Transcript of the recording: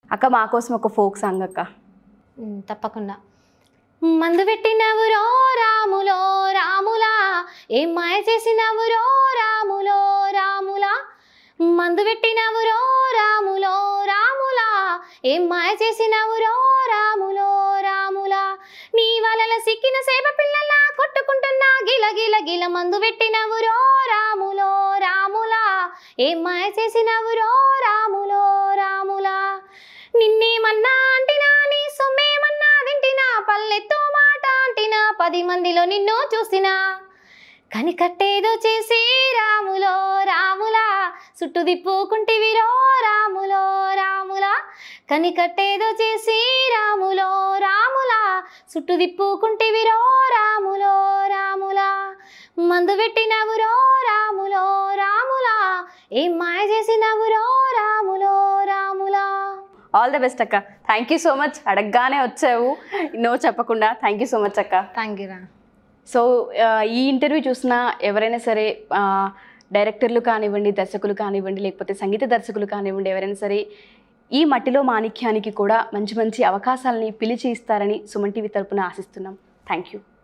అక్క మా కోసం ఒక ఫోక్ సాంగ్ అక్క ఉమ్, తప్పకుండా మందు పెట్టినవురో రాములో రాములా ఏం మాయ చేసినవురో రాములో రాములా మందు పెట్టినవురో రాములో రాములా ఏం మాయ చేసినవురో రాములో రాములా నీ వలల సిక్కిన సేప పిల్లలా కొట్టుకుంటున్నా గిల గిల గిల మందు పెట్టినవురో రాములో రాములా ఏం మాయ చేసినవురో రాములో రాములా నిన్నేమన్నా అంటినా నీ సొమ్మేమన్నా తింటినా పల్లెతో మాట అంటినా పది మందిలో నిన్ను చూసినా కనికట్టేదో చేసి రాములో రాములా చుట్టు దిప్పుకుంటివిరో రాములో రాములా కనికట్టేదో చేసి రాములో రాములా చుట్టు దిప్పుకుంటివిరో రాములో రాములా మందు పెట్టినవురో రాములో రాములా ఏం మాయ చేసినవురో Ramulo Ramula all the best అక్క థ్యాంక్ యూ సో మచ్ అడగగానే వచ్చావు నో చెప్పకుండా థ్యాంక్ యూ సో మచ్ అక్క థ్యాంక్ యూ రా సో ఆ, ఈ ఇంటర్వ్యూ చూసిన ఎవరైనా సరే ఆ, డైరెక్టర్లు కానివ్వండి దర్శకులు కానివ్వండి లేకపోతే సంగీత దర్శకులు కానివ్వండి ఎవరైనా సరే ఈ మట్టిలో మాణిక్యానికి కూడా మంచి మంచి అవకాశాలని పిలిచి ఇస్తారని సుమన్ టీవీ తరపున ఆశిస్తున్నాం థ్యాంక్ యూ